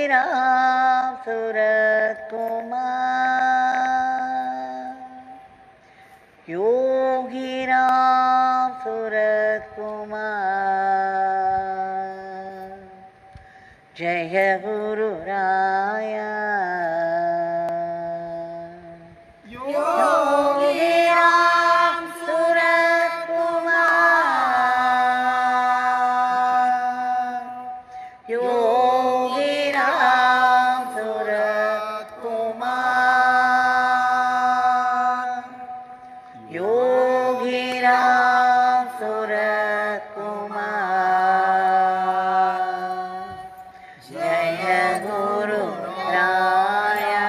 योगिराम सुरकुमार योगिराम सुरकुमार जय गुरुराया योगिराम सुरकुमार योगिराम सुरकुमार योगिराम सुरकुमार जय गुरु राया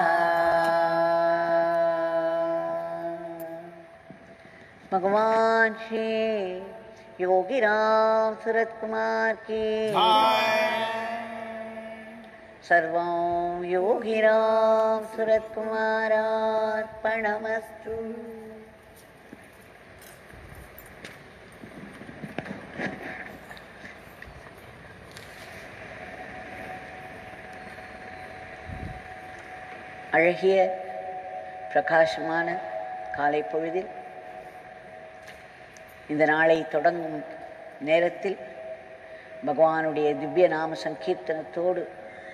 भगवान श्री योगी राम सूरत कुमार की सर्वं योगी राम सूरत कुमारार्पणमस्तु அழகிய பிரகாசமான காலை பொழுதில் இந்த நாளை தொடங்கும் நேரத்தில் பகவானுடைய திவ்ய நாம சங்கீர்த்தனத்தோடு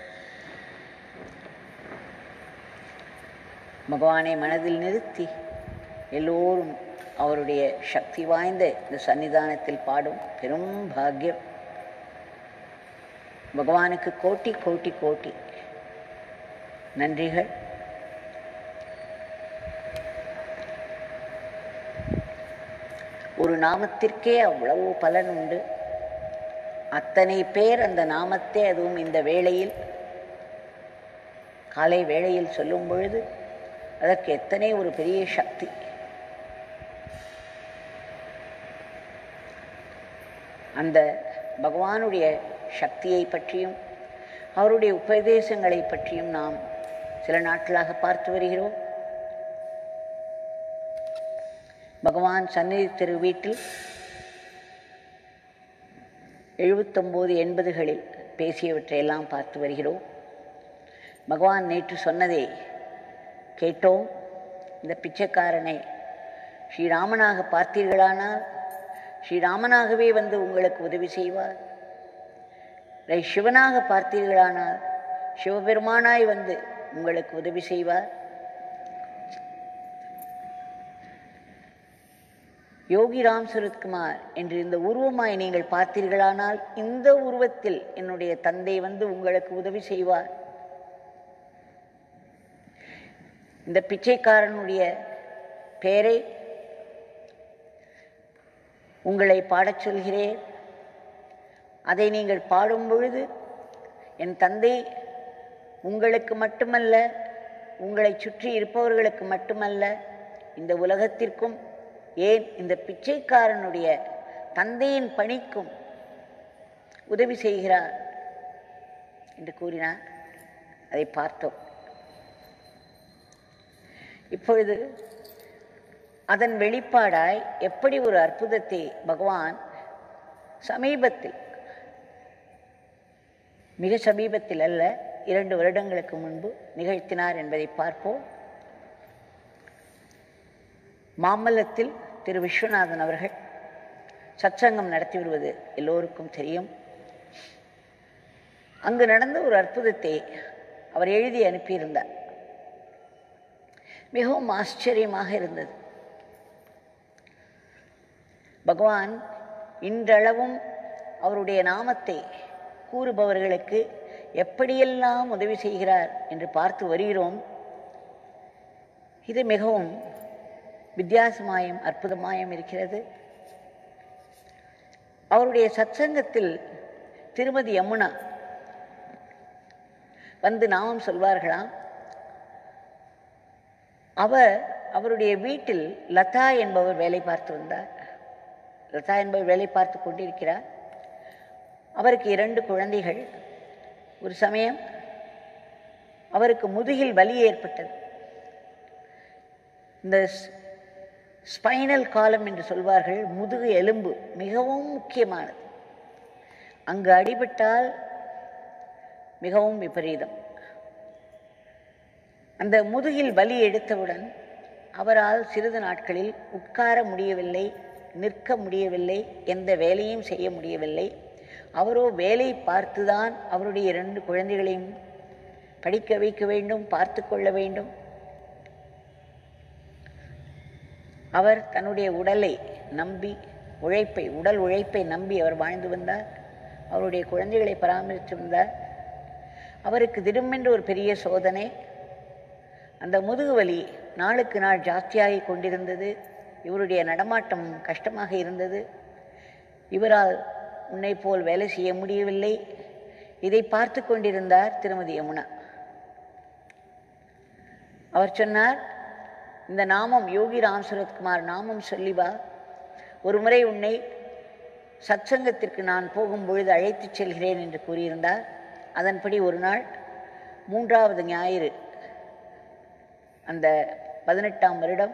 பகவானை மனதில் நிறுத்தி எல்லோரும் அவருடைய சக்தி வாய்ந்த இந்த சன்னிதானத்தில் பாடும் பெரும் பாக்கியம் பகவானுக்கு கோட்டி கோட்டி கோட்டி நன்றிகள் ஒரு நாமத்திற்கே அவ்வளவு பலன் உண்டு அத்தனை பேர் அந்த நாமத்தை அதுவும் இந்த வேளையில் காலை வேளையில் சொல்லும் பொழுது அதற்கு எத்தனை ஒரு பெரிய சக்தி அந்த பகவானுடைய சக்தியை பற்றியும் அவருடைய உபதேசங்களை பற்றியும் நாம் சில நாட்களாக பார்த்து வருகிறோம் பகவான் சந்நிதி திரு வீட்டில் எழுபத்தொம்போது எண்பதுகளில் பேசியவற்றையெல்லாம் பார்த்து வருகிறோம் பகவான் நேற்று சொன்னதை கேட்டோம் இந்த பிச்சைக்காரனை ஸ்ரீராமனாக பார்த்தீர்களானால் ஸ்ரீராமனாகவே வந்து உங்களுக்கு உதவி செய்வார் இதை சிவனாக பார்த்தீர்களானால் சிவபெருமானாய் வந்து உங்களுக்கு உதவி செய்வார் யோகி ராம் சுரத்குமார் என்று இந்த உருவமாய் நீங்கள் பார்த்தீர்களானால் இந்த உருவத்தில் என்னுடைய தந்தை வந்து உங்களுக்கு உதவி செய்வார் இந்த பிச்சைக்காரனுடைய பெயரை உங்களை பாடச் சொல்கிறேன் அதை நீங்கள் பாடும் பொழுது என் தந்தை உங்களுக்கு மட்டுமல்ல உங்களை சுற்றி இருப்பவர்களுக்கு மட்டுமல்ல இந்த உலகத்திற்கும் ஏன் இந்த பிச்சைக்காரனுடைய தந்தையின் பணிக்கும் உதவி செய்கிறார் என்று கூறினார் அதை பார்த்தோம் இப்பொழுது அதன் வெளிப்பாடாய் எப்படி ஒரு அற்புதத்தை பகவான் சமீபத்தில் மிக சமீபத்தில் அல்ல இரண்டு வருடங்களுக்கு முன்பு நிகழ்த்தினார் என்பதை பார்ப்போம் மாமல்லத்தில் திரு விஸ்வநாதன் அவர்கள் சத்சங்கம் நடத்தி வருவது எல்லோருக்கும் தெரியும் அங்கு நடந்த ஒரு அற்புதத்தை அவர் எழுதி அனுப்பியிருந்தார் மிகவும் ஆச்சரியமாக இருந்தது பகவான் இன்றளவும் அவருடைய நாமத்தை கூறுபவர்களுக்கு எப்படியெல்லாம் உதவி செய்கிறார் என்று பார்த்து வருகிறோம் இது மிகவும் வித்தியாசமாயும் அற்புதமாயும் இருக்கிறது அவருடைய சத்சங்கத்தில் திருமதி யமுனா வந்து நாமம் சொல்வார்களாம் அவர் அவருடைய வீட்டில் லதா என்பவர் வேலை பார்த்து வந்தார் லதா என்பவர் வேலை பார்த்து கொண்டிருக்கிறார் அவருக்கு இரண்டு குழந்தைகள் ஒரு சமயம் அவருக்கு முதுகில் வலி ஏற்பட்டது இந்த ஸ்பைனல் காலம் என்று சொல்வார்கள் முதுகு எலும்பு மிகவும் முக்கியமானது அங்கு அடிபட்டால் மிகவும் விபரீதம் அந்த முதுகில் வலி எடுத்தவுடன் அவரால் சிறிது நாட்களில் உட்கார முடியவில்லை நிற்க முடியவில்லை எந்த வேலையும் செய்ய முடியவில்லை அவரோ வேலை பார்த்துதான் அவருடைய இரண்டு குழந்தைகளையும் படிக்க வைக்க வேண்டும் பார்த்து கொள்ள வேண்டும் அவர் தன்னுடைய உடலை நம்பி உழைப்பை உடல் உழைப்பை நம்பி அவர் வாழ்ந்து வந்தார் அவருடைய குழந்தைகளை பராமரித்து வந்தார் அவருக்கு திடுமென்று ஒரு பெரிய சோதனை அந்த முதுகு வலி நாளுக்கு நாள் ஜாஸ்தியாகி கொண்டிருந்தது இவருடைய நடமாட்டம் கஷ்டமாக இருந்தது இவரால் உன்னை போல் வேலை செய்ய முடியவில்லை இதை பார்த்து கொண்டிருந்தார் திருமதி யமுனா அவர் சொன்னார் இந்த நாமம் யோகி ராம் சுரத்குமார் நாமம் சொல்லி வா ஒரு முறை உன்னை சத்சங்கத்திற்கு நான் போகும் பொழுது அழைத்துச் செல்கிறேன் என்று கூறியிருந்தார் அதன்படி ஒரு நாள் மூன்றாவது ஞாயிறு அந்த பதினெட்டாம் வருடம்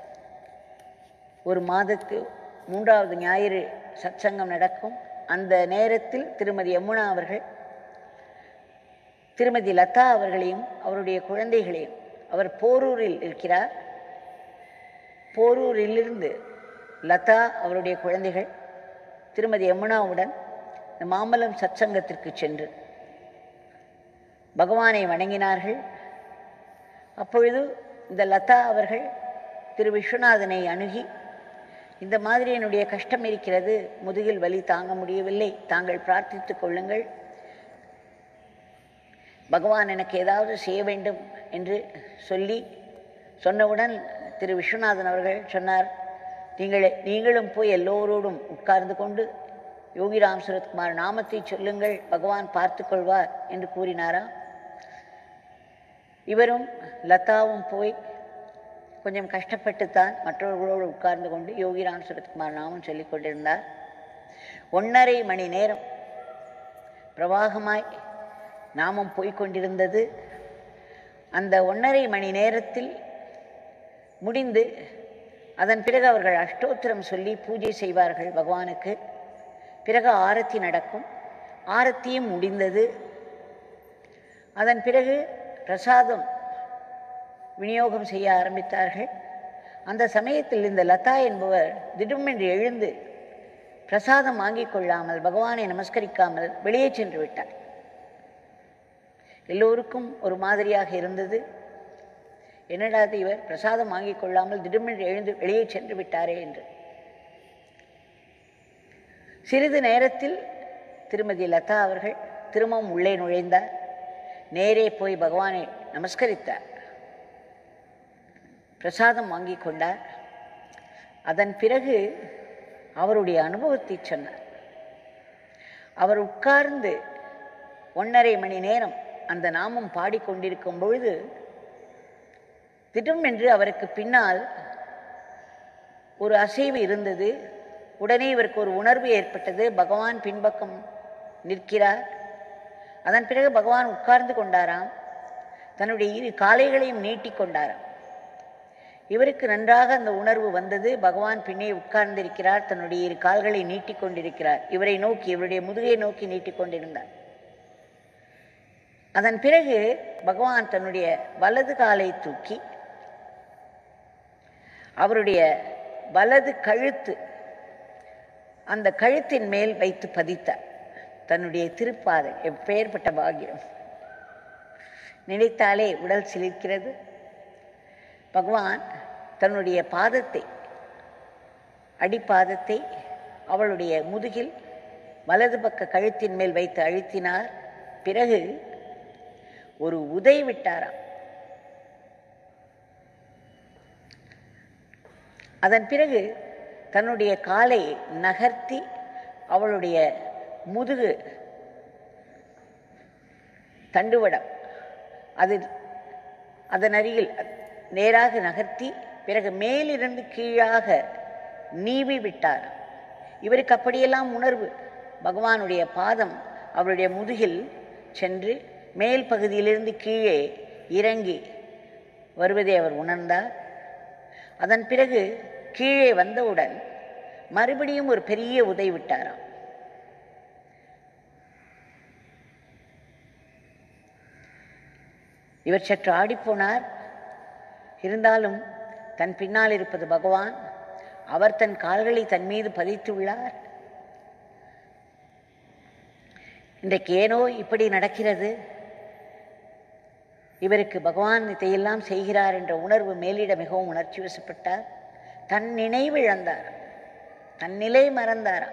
ஒரு மாதத்து மூன்றாவது ஞாயிறு சத்சங்கம் நடக்கும் அந்த நேரத்தில் திருமதி யமுனா அவர்கள் திருமதி லதா அவர்களையும் அவருடைய குழந்தைகளையும் அவர் போரூரில் இருக்கிறார் போரூரிலிருந்து லதா அவருடைய குழந்தைகள் திருமதி யமுனாவுடன் இந்த மாமல்லம் சத்சங்கத்திற்கு சென்று பகவானை வணங்கினார்கள் அப்பொழுது இந்த லதா அவர்கள் திரு விஸ்வநாதனை அணுகி இந்த மாதிரி என்னுடைய கஷ்டம் இருக்கிறது முதுகில் வலி தாங்க முடியவில்லை தாங்கள் பிரார்த்தித்துக் கொள்ளுங்கள் பகவான் எனக்கு ஏதாவது செய்ய வேண்டும் என்று சொல்லி சொன்னவுடன் திரு விஸ்வநாதன் அவர்கள் சொன்னார் நீங்கள் நீங்களும் போய் எல்லோரோடும் உட்கார்ந்து கொண்டு யோகிராம் சுரத்குமார் நாமத்தை சொல்லுங்கள் பகவான் பார்த்து கொள்வார் என்று கூறினாராம் இவரும் லதாவும் போய் கொஞ்சம் கஷ்டப்பட்டுத்தான் மற்றவர்களோடு உட்கார்ந்து கொண்டு யோகிராம் சுரத்குமார் நாமம் சொல்லிக் கொண்டிருந்தார் ஒன்றரை மணி நேரம் பிரவாகமாய் நாமம் போய்க்கொண்டிருந்தது அந்த ஒன்றரை மணி நேரத்தில் முடிந்து அதன் பிறகு அவர்கள் அஷ்டோத்திரம் சொல்லி பூஜை செய்வார்கள் பகவானுக்கு பிறகு ஆரத்தி நடக்கும் ஆரத்தியும் முடிந்தது அதன் பிறகு பிரசாதம் விநியோகம் செய்ய ஆரம்பித்தார்கள் அந்த சமயத்தில் இந்த லதா என்பவர் திடுமென்று எழுந்து பிரசாதம் வாங்கிக் கொள்ளாமல் பகவானை நமஸ்கரிக்காமல் வெளியே சென்று விட்டார் எல்லோருக்கும் ஒரு மாதிரியாக இருந்தது என்னடா இது இவர் பிரசாதம் வாங்கிக் கொள்ளாமல் திடுமென்று எழுந்து வெளியே சென்று விட்டாரே என்று சிறிது நேரத்தில் திருமதி லதா அவர்கள் திரும்பவும் உள்ளே நுழைந்தார் நேரே போய் பகவானை நமஸ்கரித்தார் பிரசாதம் வாங்கி கொண்டார் அதன் பிறகு அவருடைய அனுபவத்தை சொன்னார் அவர் உட்கார்ந்து ஒன்றரை மணி நேரம் அந்த நாமம் பாடிக்கொண்டிருக்கும் பொழுது திடும் என்று அவருக்கு பின்னால் ஒரு அசைவு இருந்தது உடனே இவருக்கு ஒரு உணர்வு ஏற்பட்டது பகவான் பின்பக்கம் நிற்கிறார் அதன் பிறகு பகவான் உட்கார்ந்து கொண்டாராம் தன்னுடைய இரு காலைகளையும் நீட்டி கொண்டாராம் இவருக்கு நன்றாக அந்த உணர்வு வந்தது பகவான் பின்னே உட்கார்ந்திருக்கிறார் தன்னுடைய இரு கால்களை நீட்டிக் கொண்டிருக்கிறார் இவரை நோக்கி இவருடைய முதுகை நோக்கி நீட்டிக் கொண்டிருந்தார் அதன் பிறகு பகவான் தன்னுடைய வலது காலை தூக்கி அவருடைய வலது கழுத்து அந்த கழுத்தின் மேல் வைத்து பதித்தார் தன்னுடைய திருப்பாதை எப்பேற்பட்ட பாகியம் நினைத்தாலே உடல் சிலிர்க்கிறது பகவான் தன்னுடைய பாதத்தை அடிப்பாதத்தை அவளுடைய முதுகில் வலது பக்க கழுத்தின் மேல் வைத்து அழுத்தினார் பிறகு ஒரு உதை விட்டாராம் அதன் பிறகு தன்னுடைய காலை நகர்த்தி அவளுடைய முதுகு தண்டுவடம் அது அதன் அருகில் நேராக நகர்த்தி பிறகு மேலிருந்து கீழாக நீவி விட்டார் இவருக்கு அப்படியெல்லாம் உணர்வு பகவானுடைய பாதம் அவருடைய முதுகில் சென்று மேல் பகுதியிலிருந்து கீழே இறங்கி வருவதை அவர் உணர்ந்தார் அதன் பிறகு கீழே வந்தவுடன் மறுபடியும் ஒரு பெரிய உதை விட்டாராம் இவர் சற்று ஆடிப்போனார் இருந்தாலும் தன் பின்னால் இருப்பது பகவான் அவர் தன் கால்களை தன் மீது பதித்துள்ளார் இன்றைக்கு ஏனோ இப்படி நடக்கிறது இவருக்கு பகவான் இதையெல்லாம் செய்கிறார் என்ற உணர்வு மேலிட மிகவும் உணர்ச்சி வசப்பட்டார் தன் நினைவு இழந்தார் தன் நிலை மறந்தாராம்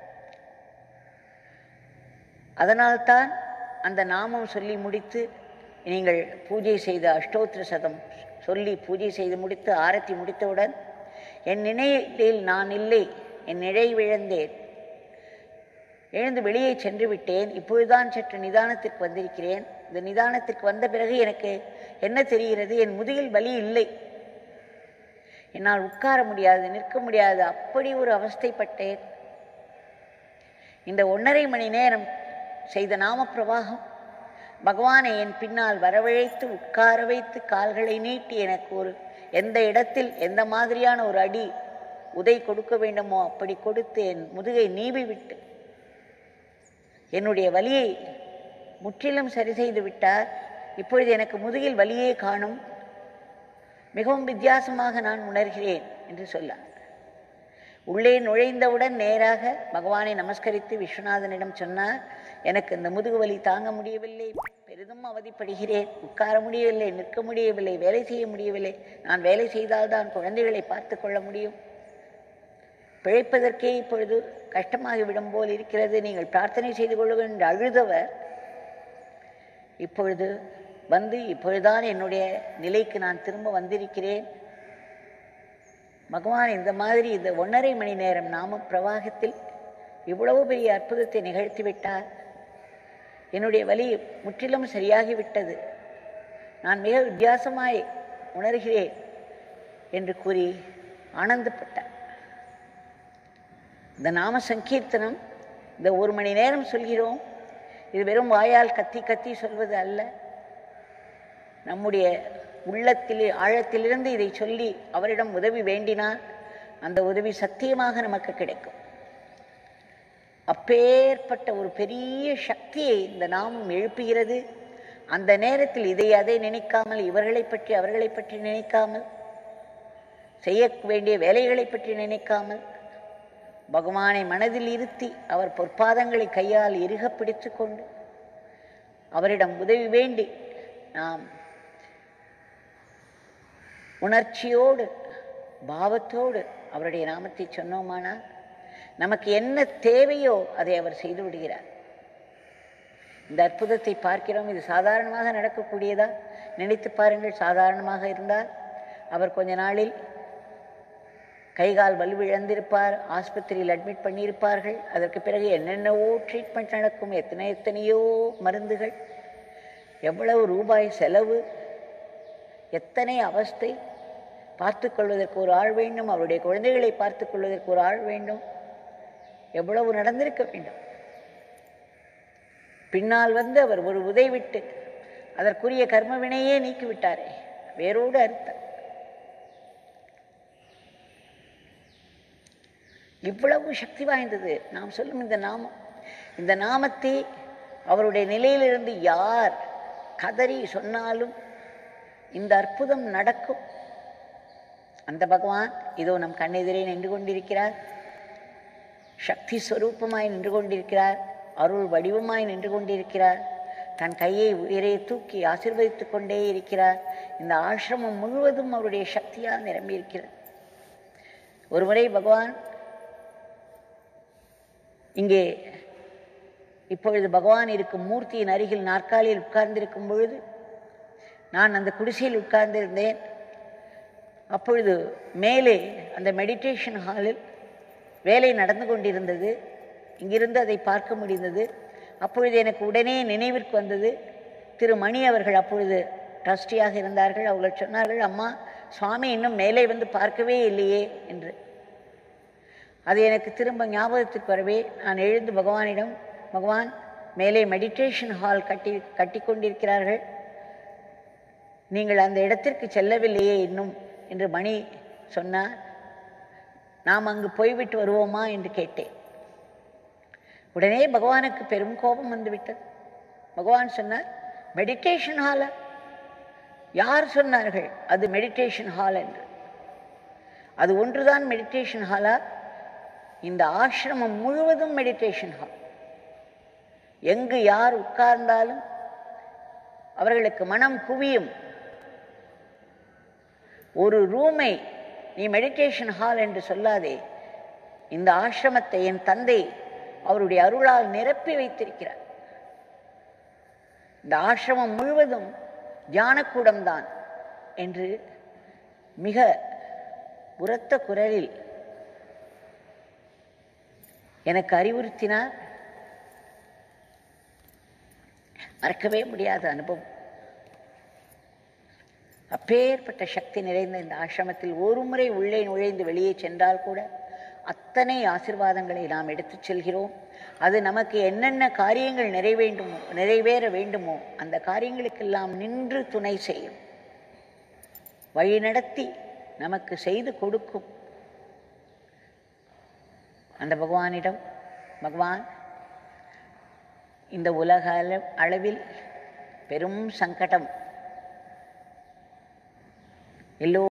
அதனால்தான் அந்த நாமம் சொல்லி முடித்து நீங்கள் பூஜை செய்த அஷ்டோத்திர சதம் சொல்லி பூஜை செய்து முடித்து ஆரத்தி முடித்தவுடன் என் நினைவில் நான் இல்லை என் நினைவிழந்தேன் எழுந்து வெளியே சென்று விட்டேன் இப்பொழுதுதான் சற்று நிதானத்திற்கு வந்திருக்கிறேன் இந்த நிதானத்திற்கு வந்த பிறகு எனக்கு என்ன தெரிகிறது என் முதுகில் வலி இல்லை என்னால் உட்கார முடியாது நிற்க முடியாது அப்படி ஒரு அவஸ்தைப்பட்டேன் இந்த ஒன்றரை மணி நேரம் செய்த நாம பிரவாகம் பகவானை என் பின்னால் வரவழைத்து உட்கார வைத்து கால்களை நீட்டி எனக்கு ஒரு எந்த இடத்தில் எந்த மாதிரியான ஒரு அடி உதை கொடுக்க வேண்டுமோ அப்படி கொடுத்து என் முதுகை நீவி விட்டு என்னுடைய வலியை முற்றிலும் சரி செய்து விட்டார் இப்பொழுது எனக்கு முதுகில் வலியே காணும் மிகவும் வித்தியாசமாக நான் உணர்கிறேன் என்று சொன்னார் உள்ளே நுழைந்தவுடன் நேராக பகவானை நமஸ்கரித்து விஸ்வநாதனிடம் சொன்னார் எனக்கு இந்த முதுகு வலி தாங்க முடியவில்லை பெரிதும் அவதிப்படுகிறேன் உட்கார முடியவில்லை நிற்க முடியவில்லை வேலை செய்ய முடியவில்லை நான் வேலை செய்தால்தான் குழந்தைகளை பார்த்து கொள்ள முடியும் பிழைப்பதற்கே இப்பொழுது கஷ்டமாகிவிடும் போல் இருக்கிறது நீங்கள் பிரார்த்தனை செய்து கொள்ளுங்கள் என்று அழுதவர் இப்பொழுது வந்து இப்பொழுதுதான் என்னுடைய நிலைக்கு நான் திரும்ப வந்திருக்கிறேன் பகவான் இந்த மாதிரி இந்த ஒன்றரை மணி நேரம் நாம பிரவாகத்தில் இவ்வளவு பெரிய அற்புதத்தை நிகழ்த்தி விட்டார் என்னுடைய வலி முற்றிலும் சரியாகிவிட்டது நான் மிக வித்தியாசமாய் உணர்கிறேன் என்று கூறி ஆனந்தப்பட்டார் இந்த நாம சங்கீர்த்தனம் இந்த ஒரு மணி நேரம் சொல்கிறோம் இது வெறும் வாயால் கத்தி கத்தி சொல்வது அல்ல நம்முடைய உள்ளத்தில் ஆழத்திலிருந்து இதை சொல்லி அவரிடம் உதவி வேண்டினால் அந்த உதவி சத்தியமாக நமக்கு கிடைக்கும் அப்பேற்பட்ட ஒரு பெரிய சக்தியை இந்த நாமம் எழுப்புகிறது அந்த நேரத்தில் இதை அதை நினைக்காமல் இவர்களை பற்றி அவர்களை பற்றி நினைக்காமல் செய்ய வேண்டிய வேலைகளை பற்றி நினைக்காமல் பகவானை மனதில் இருத்தி அவர் பொற்பாதங்களை கையால் இறுக பிடித்து கொண்டு அவரிடம் உதவி வேண்டி நாம் உணர்ச்சியோடு பாவத்தோடு அவருடைய நாமத்தை சொன்னோமானால் நமக்கு என்ன தேவையோ அதை அவர் செய்து விடுகிறார் இந்த அற்புதத்தை பார்க்கிறோம் இது சாதாரணமாக நடக்கக்கூடியதா நினைத்து பாருங்கள் சாதாரணமாக இருந்தால் அவர் கொஞ்ச நாளில் கைகால் வலுவிழந்திருப்பார் ஆஸ்பத்திரியில் அட்மிட் பண்ணியிருப்பார்கள் அதற்கு பிறகு என்னென்னவோ ட்ரீட்மெண்ட் நடக்கும் எத்தனை எத்தனையோ மருந்துகள் எவ்வளவு ரூபாய் செலவு எத்தனை அவஸ்தை பார்த்து கொள்வதற்கு ஒரு ஆள் வேண்டும் அவருடைய குழந்தைகளை பார்த்து கொள்வதற்கு ஒரு ஆள் வேண்டும் எவ்வளவு நடந்திருக்க வேண்டும் பின்னால் வந்து அவர் ஒரு உதை விட்டு அதற்குரிய கர்ம வினையே நீக்கிவிட்டாரே வேரோடு அறுத்தார் இவ்வளவு சக்தி வாய்ந்தது நாம் சொல்லும் இந்த நாமம் இந்த நாமத்தை அவருடைய நிலையிலிருந்து யார் கதறி சொன்னாலும் இந்த அற்புதம் நடக்கும் அந்த பகவான் இதோ நம் கண்ணெதிரே நின்று கொண்டிருக்கிறார் சக்தி ஸ்வரூபமாய் நின்று கொண்டிருக்கிறார் அருள் வடிவமாய் நின்று கொண்டிருக்கிறார் தன் கையை உயரே தூக்கி ஆசீர்வதித்துக் கொண்டே இருக்கிறார் இந்த ஆசிரமம் முழுவதும் அவருடைய சக்தியால் நிரம்பியிருக்கிறது ஒருமுறை பகவான் இங்கே இப்பொழுது பகவான் இருக்கும் மூர்த்தியின் அருகில் நாற்காலியில் உட்கார்ந்திருக்கும் பொழுது நான் அந்த குடிசையில் உட்கார்ந்திருந்தேன் அப்பொழுது மேலே அந்த மெடிடேஷன் ஹாலில் வேலை நடந்து கொண்டிருந்தது இங்கிருந்து அதை பார்க்க முடிந்தது அப்பொழுது எனக்கு உடனே நினைவிற்கு வந்தது திரு மணி அவர்கள் அப்பொழுது ட்ரஸ்டியாக இருந்தார்கள் அவர்கள் சொன்னார்கள் அம்மா சுவாமி இன்னும் மேலே வந்து பார்க்கவே இல்லையே என்று அது எனக்கு திரும்ப ஞாபகத்துக்கு வரவே நான் எழுந்து பகவானிடம் பகவான் மேலே மெடிடேஷன் ஹால் கட்டி கட்டி கொண்டிருக்கிறார்கள் நீங்கள் அந்த இடத்திற்கு செல்லவில்லையே இன்னும் என்று மணி சொன்னார் நாம் அங்கு போய்விட்டு வருவோமா என்று கேட்டேன் உடனே பகவானுக்கு பெரும் கோபம் வந்துவிட்டது பகவான் சொன்னார் மெடிடேஷன் ஹாலா யார் சொன்னார்கள் அது மெடிடேஷன் ஹால் என்று அது ஒன்றுதான் மெடிடேஷன் ஹாலா இந்த ஆசிரமம் முழுவதும் மெடிடேஷன் ஹால் எங்கு யார் உட்கார்ந்தாலும் அவர்களுக்கு மனம் குவியும் ஒரு ரூமை நீ மெடிடேஷன் ஹால் என்று சொல்லாதே இந்த ஆசிரமத்தை என் தந்தை அவருடைய அருளால் நிரப்பி வைத்திருக்கிறார் இந்த ஆசிரமம் முழுவதும் தியானக்கூடம்தான் என்று மிக உரத்த குரலில் எனக்கு அறிவுறுத்தினார் மறக்கவே முடியாத அனுபவம் அப்பேற்பட்ட சக்தி நிறைந்த இந்த ஆசிரமத்தில் ஒரு முறை உள்ளே நுழைந்து வெளியே சென்றால் கூட அத்தனை ஆசிர்வாதங்களை நாம் எடுத்துச் செல்கிறோம் அது நமக்கு என்னென்ன காரியங்கள் நிறைவேண்டுமோ நிறைவேற வேண்டுமோ அந்த காரியங்களுக்கெல்லாம் நின்று துணை செய்யும் வழிநடத்தி நமக்கு செய்து கொடுக்கும் அந்த பகவானிடம் பகவான் இந்த உலக அள- அளவில் பெரும் சங்கடம் எல்லோ